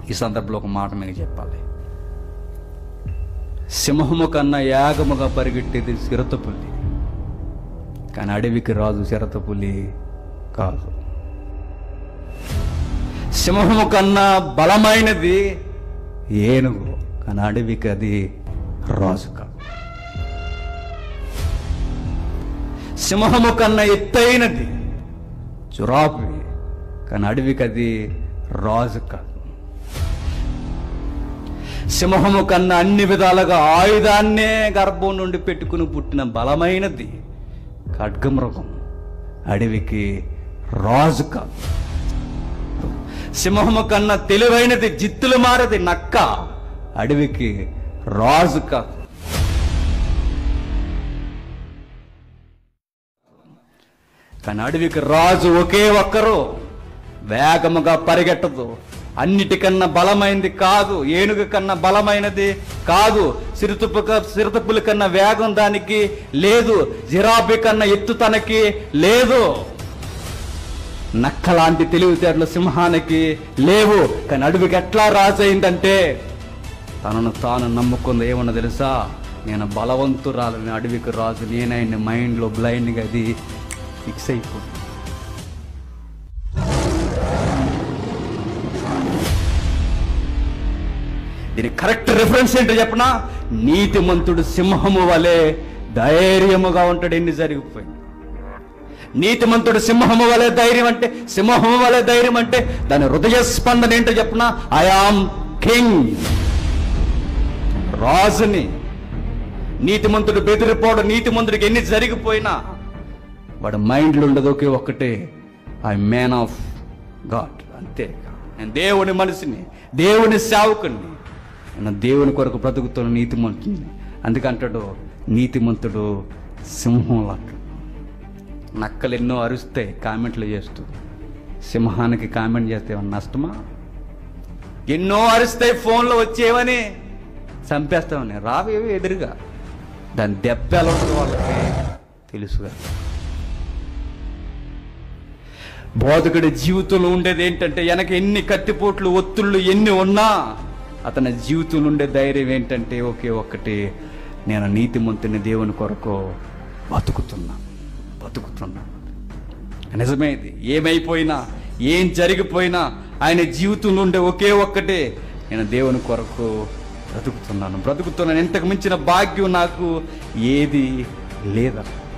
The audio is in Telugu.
ఈ సందర్భంలో ఒక మాట మీకు చెప్పాలి సింహము కన్నా యాగముగా పరిగెట్టేది చిరతపులి కానీ అడవికి రాజు చిరతపులి కాదు సింహము కన్నా బలమైనది ఏనుగు కానీ అడవికి అది రాజు కాదు సింహము కన్నా ఎత్తైనది చురాపి కానీ అడవికి అది రాజు కాదు సింహము కన్నా అన్ని విధాలుగా ఆయుధాన్నే గర్భం నుండి పెట్టుకుని పుట్టిన బలమైనది ఖడ్గమృగం అడవికి రాజు కాదు సింహము కన్నా తెలివైనది జిత్తులు మారది నక్క అడవికి రాజు కాదు కానీ అడవికి రాజు ఒకే ఒక్కరు వేగముగా పరిగెట్టదు అన్నిటికన్నా బలమైనది కాదు ఏనుగు కన్నా బలమైనది కాదు సిరుతుపు సిరతపుల కన్నా వేగం దానికి లేదు జిరాబి కన్నా ఎత్తు తనకి లేదు నక్క లాంటి తెలివితేటలు సింహానికి లేవు కానీ అడవికి ఎట్లా రాజు అయిందంటే తనను తాను నమ్ముకుంది ఏమన్నా తెలుసా నేను బలవంతురాలని అడవికి రాజు నేనైన మైండ్లో బ్లైండ్గా అది ఫిక్స్ అయిపోయింది దీని కరెక్ట్ రిఫరెన్స్ ఏంటో చెప్పనా నీతిమంతుడు సింహము వలె ధైర్యముగా ఉంటాడు ఎన్ని జరిగిపోయింది నీతిమంతుడు సింహము వలె ధైర్యం అంటే సింహము వలె ధైర్యం అంటే దాని హృదయ స్పందన ఏంటో చెప్పనా ఐఆమ్ కింగ్ రాజుని నీతిమంతుడు బెదిరిపోవడం నీతిమంతుడికి ఎన్ని జరిగిపోయినా వాడు మైండ్లో ఉండదు ఒకే ఒక్కటే ఐ మ్యాన్ ఆఫ్ గాడ్ అంతే నేను దేవుని మనిషిని దేవుని సేవకుని నేను దేవుని కొరకు బ్రతుకుతున్న నీతిమంతుని అందుకంటాడు నీతిమంతుడు సింహం లాంటి నక్కలు ఎన్నో అరుస్తాయి కామెంట్లు చేస్తూ సింహానికి కామెంట్ చేస్తే ఏమన్నా నష్టమా ఎన్నో అరుస్తాయి ఫోన్లో వచ్చేవని చంపేస్తామని రావేవి ఎదురుగా దాని దెబ్బ ఎలా ఉంటుంది వాళ్ళకి తెలుసుగా బోధకుడి జీవితంలో ఉండేది ఏంటంటే వెనక ఎన్ని కత్తిపోట్లు ఒత్తుళ్ళు ఎన్ని ఉన్నా అతని జీవితంలో ఉండే ధైర్యం ఏంటంటే ఒకే ఒక్కటి నేను నీతిమంతుని దేవుని కొరకు బతుకుతున్నా బతుకుతున్నా నిజమే ఇది ఏమైపోయినా ఏం జరిగిపోయినా ఆయన జీవితంలో ఉండే ఒకే ఒక్కటే నేను దేవుని కొరకు బ్రతుకుతున్నాను బ్రతుకుతున్నాను ఇంతకు మించిన భాగ్యం నాకు ఏది లేదా